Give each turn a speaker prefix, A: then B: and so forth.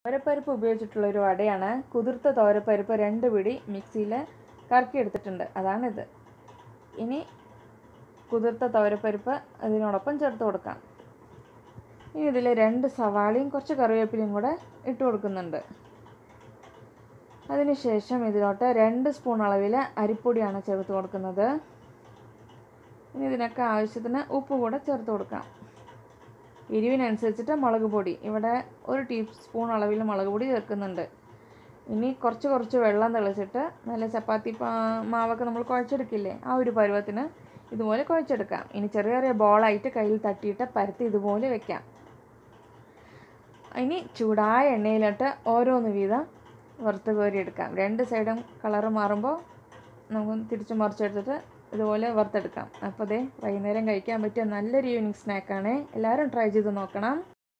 A: തോരപ്പരിപ്പ് ഉപയോഗിച്ചിട്ടുള്ള ഒരു വടയാണ് കുതിർത്ത തോരപ്പരിപ്പ് രണ്ട് പിടി മിക്സിയിൽ കറക്കി എടുത്തിട്ടുണ്ട് അതാണിത് ഇനി കുതിർത്ത തോരപ്പരിപ്പ് അതിനോടൊപ്പം ചേർത്ത് കൊടുക്കാം ഇനി ഇതിൽ രണ്ട് സവാളയും കുറച്ച് കറിവേപ്പിലയും കൂടെ ഇട്ട് കൊടുക്കുന്നുണ്ട് അതിനുശേഷം ഇതിലോട്ട് രണ്ട് സ്പൂൺ അളവിൽ അരിപ്പൊടിയാണ് ചേർത്ത് കൊടുക്കുന്നത് ഇനി ഇതിനൊക്കെ ആവശ്യത്തിന് ഉപ്പ് കൂടെ ചേർത്ത് കൊടുക്കാം എരിവിനനുസരിച്ചിട്ട് മുളക് പൊടി ഇവിടെ ഒരു ടീസ്പൂൺ അളവിൽ മുളക് പൊടി ചേർക്കുന്നുണ്ട് ഇനി കുറച്ച് കുറച്ച് വെള്ളം തെളിച്ചിട്ട് നല്ല ചപ്പാത്തി പാ- മാവൊക്കെ നമ്മൾ കുഴച്ചെടുക്കില്ലേ ആ ഒരു പരുവത്തിന് ഇതുപോലെ കുഴച്ചെടുക്കാം ഇനി ചെറിയ ചെറിയ ബോളായിട്ട് കയ്യിൽ തട്ടിയിട്ട് പരത്തി ഇതുപോലെ വെക്കാം ഇനി ചൂടായ എണ്ണയിലിട്ട് ഓരോന്ന് വീതം വറുത്ത് കോരിയെടുക്കാം രണ്ട് സൈഡും കളറ് മാറുമ്പോൾ നമുക്ക് തിരിച്ച് മറിച്ചെടുത്തിട്ട് ഇതുപോലെ വറുത്തെടുക്കാം അപ്പോൾ ദേ വൈകുന്നേരം കഴിക്കാൻ പറ്റിയ നല്ലൊരു ഈവനിങ് സ്നാക്കാണ് എല്ലാവരും ട്രൈ ചെയ്ത് നോക്കണം